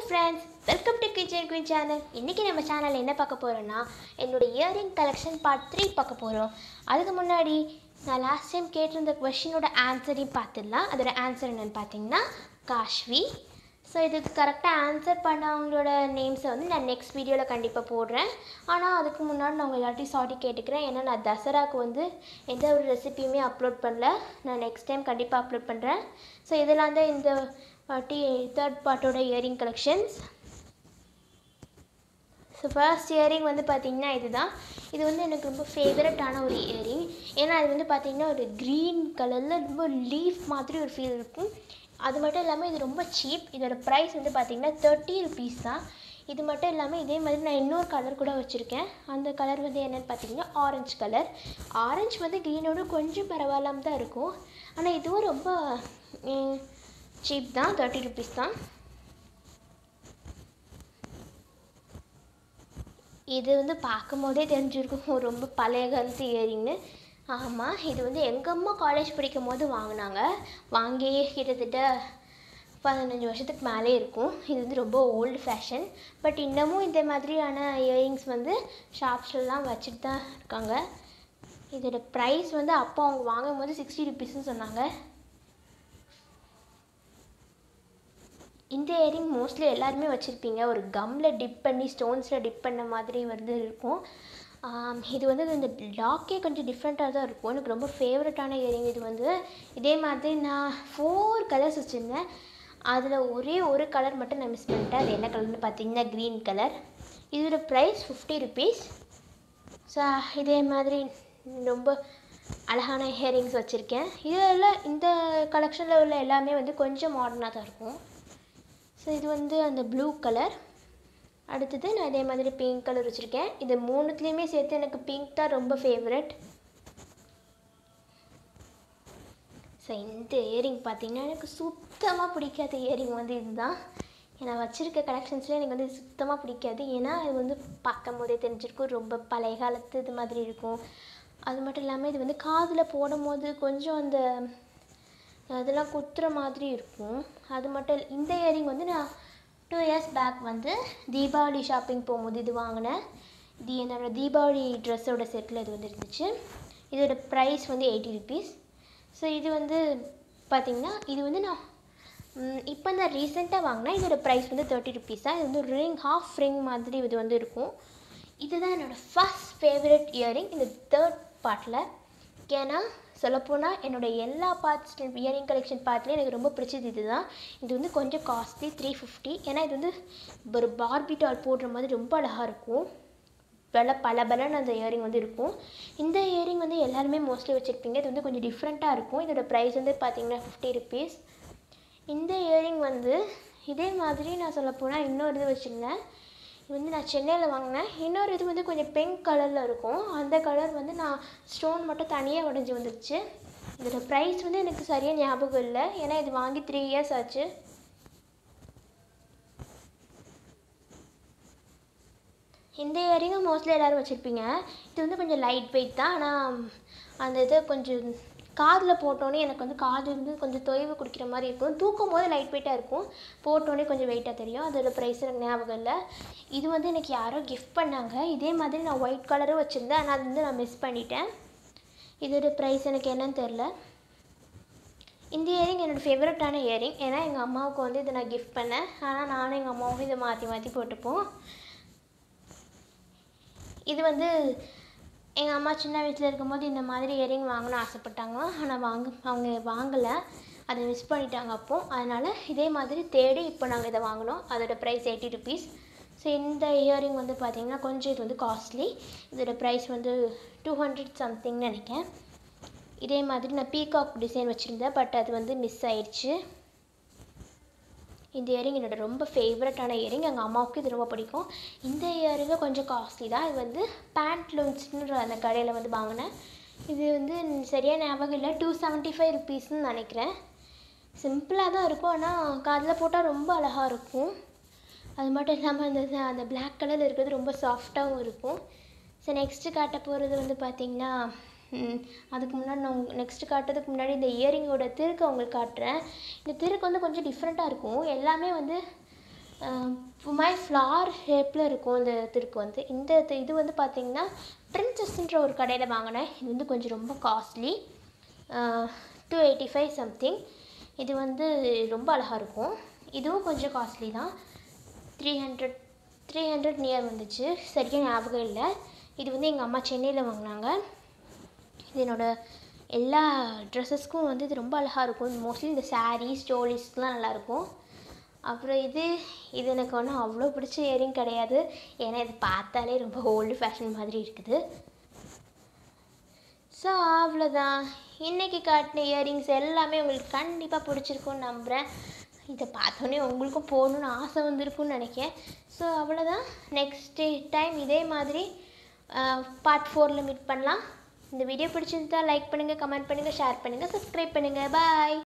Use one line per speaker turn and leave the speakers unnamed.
friends welcome to kitchen queen channel இன்றைக்கி நம்ம சேனலில் என்ன பார்க்க போகிறோன்னா என்னோட இயரிங் கலெக்ஷன் பார்ட் த்ரீ பார்க்க போகிறோம் அதுக்கு முன்னாடி நான் லாஸ்ட் டைம் கேட்டிருந்த கொஷினோட ஆன்சரையும் பார்த்துடலாம் அதோட ஆன்சர் என்னென்னு பார்த்தீங்கன்னா காஷ்வி ஸோ இதுக்கு கரெக்டாக ஆன்சர் பண்ணவங்களோட நேம்ஸை வந்து நான் நெக்ஸ்ட் வீடியோவில் கண்டிப்பாக போடுறேன் ஆனால் அதுக்கு முன்னாடி நான் உங்கள் எல்லாத்தையும் சாரி கேட்டுக்கிறேன் ஏன்னா நான் தசராக்கு வந்து எந்த ஒரு ரெசிபியுமே அப்லோட் பண்ணல நான் நெக்ஸ்ட் டைம் கண்டிப்பாக அப்லோட் பண்ணுறேன் ஸோ இதெல்லாம் தான் இந்த வாட்டி தேர்ட் பார்ட்டோட earring collections so first earring வந்து பார்த்திங்கன்னா இதுதான் இது வந்து எனக்கு ரொம்ப ஃபேவரட்டான ஒரு இயரிங் ஏன்னா அது வந்து பார்த்திங்கன்னா ஒரு க்ரீன் கலரில் ரொம்ப லீஃப் மாதிரி ஒரு ஃபீல் இருக்கும் அது மட்டும் இல்லாமல் இது ரொம்ப சீப் இதோட ப்ரைஸ் வந்து பார்த்திங்கன்னா தேர்ட்டி ருபீஸ் தான் இது மட்டும் இல்லாமல் இதே மாதிரி நான் இன்னொரு கலர் கூட வச்சுருக்கேன் அந்த கலர் வந்து என்னென்னு பார்த்தீங்கன்னா ஆரஞ்சு கலர் ஆரஞ்சு வந்து க்ரீனோட கொஞ்சம் பரவாயில்லாம தான் இருக்கும் ஆனால் இதுவும் ரொம்ப சீப் தான் தேர்ட்டி ருபீஸ் தான் இது வந்து பார்க்கும் போதே தெரிஞ்சிருக்கும் ரொம்ப பழைய காலத்து இயரிங்னு ஆமாம் இது வந்து எங்கள் அம்மா காலேஜ் படிக்கும் போது வாங்கினாங்க வாங்கியே கிட்டத்தட்ட பதினஞ்சு வருஷத்துக்கு மேலே இருக்கும் இது வந்து ரொம்ப ஓல்டு ஃபேஷன் பட் இன்னமும் இந்த மாதிரியான இயரிங்ஸ் வந்து ஷாப்ஸ்லலாம் வச்சுட்டு தான் இருக்காங்க இதோட ப்ரைஸ் வந்து அப்போ அவங்க வாங்கும் போது சிக்ஸ்டி ருபீஸ்னு சொன்னாங்க இந்த இயரிங் மோஸ்ட்லி எல்லாருமே வச்சுருப்பீங்க ஒரு கம்மில் டிப் பண்ணி ஸ்டோன்ஸில் டிப் பண்ண மாதிரி வந்து இருக்கும் இது வந்து இந்த லாக்கே கொஞ்சம் டிஃப்ரெண்ட்டாக தான் இருக்கும் எனக்கு ரொம்ப ஃபேவரட்டான இயரிங் இது வந்து இதே மாதிரி நான் ஃபோர் கலர்ஸ் வச்சுருந்தேன் அதில் ஒரே ஒரு கலர் மட்டும் நான் மிஸ் பண்ணிட்டேன் அது என்ன கலர்னு பார்த்தீங்கன்னா க்ரீன் கலர் இதோட ப்ரைஸ் ஃபிஃப்டி ருபீஸ் ஸோ இதே மாதிரி ரொம்ப அழகான இயரிங்ஸ் வச்சுருக்கேன் இதில் இந்த கலெக்ஷனில் உள்ள எல்லாமே வந்து கொஞ்சம் மாடர்னாக தான் இருக்கும் ஸோ இது வந்து அந்த ப்ளூ கலர் அடுத்தது நான் இதே மாதிரி பிங்க் கலர் வச்சுருக்கேன் இது மூணுத்துலேயுமே சேர்த்து எனக்கு பிங்க் தான் ரொம்ப ஃபேவரட் ஸோ இந்த இயரிங் பார்த்திங்கன்னா எனக்கு சுத்தமாக பிடிக்காத இயரிங் வந்து இதுதான் நான் வச்சுருக்க கலெக்ஷன்ஸில் எனக்கு வந்து சுத்தமாக பிடிக்காது ஏன்னா இது வந்து பார்க்கும் போதே தெரிஞ்சிருக்கும் ரொம்ப பழைய காலத்து இது மாதிரி இருக்கும் அது மட்டும் இல்லாமல் இது வந்து காதில் போடும் போது கொஞ்சம் அந்த அதெல்லாம் குத்துற மாதிரி இருக்கும் அது மட்டும் இந்த இயரிங் வந்து நான் டூ இயர்ஸ் பேக் வந்து தீபாவளி ஷாப்பிங் போகும்போது இது வாங்கினேன் இது என்னோடய தீபாவளி ட்ரெஸ்ஸோட செட்டில் இது வந்து இருந்துச்சு இதோட ப்ரைஸ் வந்து எயிட்டி ருபீஸ் ஸோ இது வந்து பார்த்திங்கன்னா இது வந்து நான் இப்போ நான் ரீசெண்டாக வாங்கினேன் இதோட ப்ரைஸ் வந்து தேர்ட்டி ருபீஸ் தான் இது வந்து ரிங் ஹாஃப் ரிங் மாதிரி இது வந்து இருக்கும் இதுதான் என்னோடய ஃபஸ்ட் ஃபேவரட் இயரிங் இந்த தேர்ட் பார்ட்டில் ஏன்னா சொல்லப்போனால் என்னோடய எல்லா பார்ட்ஸ் இயரிங் கலெக்ஷன் பார்ட்லேயும் எனக்கு ரொம்ப பிடிச்சது இது தான் இது வந்து கொஞ்சம் காஸ்ட்லி த்ரீ ஃபிஃப்டி ஏன்னா இது வந்து ஒரு பார்பி டால் போடுற மாதிரி ரொம்ப அழகாக இருக்கும் வில பல பலன்னு அந்த இயரிங் வந்து இருக்கும் இந்த இயரிங் வந்து எல்லாருமே மோஸ்ட்லி வச்சுருப்பீங்க இது வந்து கொஞ்சம் டிஃப்ரெண்ட்டாக இருக்கும் இதோட ப்ரைஸ் வந்து பார்த்திங்கன்னா ஃபிஃப்டி ருபீஸ் இந்த இயரிங் வந்து இதே மாதிரி நான் சொல்லப்போனால் இன்னொரு இது வச்சுருந்தேன் இது வந்து நான் சென்னையில் வாங்கினேன் இன்னொரு இது வந்து கொஞ்சம் பிங்க் கலரில் இருக்கும் அந்த கலர் வந்து நான் ஸ்டோன் மட்டும் தனியாக உடஞ்சி வந்துடுச்சு இதோட ப்ரைஸ் வந்து எனக்கு சரியாக ஞாபகம் இல்லை ஏன்னா இது வாங்கி த்ரீ இயர்ஸ் ஆச்சு இந்த இயரிங்கும் மோஸ்ட்லி எல்லோரும் வச்சுருப்பீங்க இது வந்து கொஞ்சம் லைட் வெயிட் தான் ஆனால் அந்த இது கொஞ்சம் காதில் போட்டோன்னே எனக்கு வந்து காது வந்து கொஞ்சம் தொய்வு குடிக்கிற மாதிரி இருக்கும் தூக்கும் போது லைட் வெயிட்டாக இருக்கும் போட்டோன்னே கொஞ்சம் வெயிட்டாக தெரியும் அதோட ப்ரைஸ் எனக்கு ஞாபகம் இல்லை இது வந்து எனக்கு யாரோ கிஃப்ட் பண்ணாங்க இதே மாதிரி நான் ஒயிட் கலரும் வச்சுருந்தேன் ஆனால் அது வந்து நான் மிஸ் பண்ணிட்டேன் இதோட ப்ரைஸ் எனக்கு என்னன்னு தெரில இந்த இயரிங் என்னோடய ஃபேவரட்டான இயரிங் ஏன்னா எங்கள் அம்மாவுக்கு வந்து இதை நான் கிஃப்ட் பண்ணேன் ஆனால் நானும் எங்கள் அம்மாவும் இதை மாற்றி மாற்றி போட்டுப்போம் இது வந்து எங்கள் அம்மா சின்ன வயசில் இருக்கும்போது இந்த மாதிரி இயரிங் வாங்கணும்னு ஆசைப்பட்டாங்க ஆனால் வாங்க அவங்க வாங்கலை அதை மிஸ் பண்ணிட்டாங்க அப்போது அதனால் இதே மாதிரி தேடி இப்போ நாங்கள் இதை வாங்கினோம் அதோட ப்ரைஸ் எயிட்டி ருபீஸ் ஸோ இந்த இயரிங் வந்து பார்த்திங்கன்னா கொஞ்சம் இது வந்து காஸ்ட்லி இதோட ப்ரைஸ் வந்து டூ ஹண்ட்ரட் சம்திங்னு நினைக்கிறேன் இதே மாதிரி நான் பீகாக் டிசைன் வச்சுருந்தேன் பட் அது வந்து மிஸ் ஆயிடுச்சு இந்த இயரிங் என்னோட ரொம்ப ஃபேவரட்டான இயரிங் எங்கள் அம்மாவுக்கு இது ரொம்ப பிடிக்கும் இந்த இயரிங்கு கொஞ்சம் காஸ்ட்லி தான் இது வந்து பேண்ட் லூன்ஸ்ன்ற அந்த கடையில் வந்து வாங்கினேன் இது வந்து சரியாக ஞாபகம் இல்லை டூ செவன்ட்டி ஃபைவ் ருபீஸ்னு நினைக்கிறேன் சிம்பிளாக தான் இருக்கும் ஆனால் காதில் போட்டால் ரொம்ப அழகாக இருக்கும் அது மட்டும் இல்லாமல் அந்த அந்த பிளாக் கலரில் இருக்கிறது ரொம்ப சாஃப்டாகவும் இருக்கும் ஸோ நெக்ஸ்ட்டு காட்ட போகிறது வந்து பார்த்திங்கன்னா அதுக்கு முன்னாடி நான் நெக்ஸ்ட்டு காட்டுறதுக்கு முன்னாடி இந்த இயரிங்கோட திருக்க உங்களுக்கு காட்டுறேன் இந்த திருக்கு வந்து கொஞ்சம் டிஃப்ரெண்ட்டாக இருக்கும் எல்லாமே வந்து மாதிரி ஃப்ளார் ஷேப்பில் இருக்கும் இந்த திருக்கு வந்து இந்த இது- இது வந்து பார்த்திங்கன்னா பிரின்சஸ்ன்ற ஒரு கடையில் வாங்கினேன் இது வந்து கொஞ்சம் ரொம்ப costly two eighty five something இது வந்து ரொம்ப அழகாக இருக்கும் இதுவும் கொஞ்சம் காஸ்ட்லி தான் three hundred three hundred near வந்துச்சு சரியாக ஞாபகம் இல்லை இது வந்து எங்கள் அம்மா சென்னையில் வாங்கினாங்க இது என்னோட எல்லா ட்ரெஸ்ஸஸ்க்கும் வந்து இது ரொம்ப அழகாக இருக்கும் மோஸ்ட்லி இந்த saree ஸ்டோரிஸ்க்குலாம் நல்லாயிருக்கும் அப்புறம் இது இது எனக்கு ஒன்றும் அவ்வளோ பிடிச்ச இயரிங் கிடையாது ஏன்னா இது பார்த்தாலே ரொம்ப ஓல்டு ஃபேஷன் மாதிரி இருக்குது ஸோ அவ்வளோதான் இன்றைக்கி காட்டின இயரிங்ஸ் எல்லாமே உங்களுக்கு கண்டிப்பாக பிடிச்சிருக்கும்னு நம்புகிறேன் இதை பார்த்தோன்னே உங்களுக்கும் போகணுன்னு ஆசை வந்திருக்கும்னு நினைக்கிறேன் ஸோ அவ்வளோதான் நெக்ஸ்ட் டைம் இதே மாதிரி பார்ட் ஃபோரில் மீட் பண்ணலாம் இந்த வீடியோ பிடிச்சிருந்தா லைக் பண்ணுங்கள் கமெண்ட் பண்ணுங்கள் ஷேர் பண்ணுங்கள் சப்ஸ்கிரைப் பண்ணுங்கள் பாய்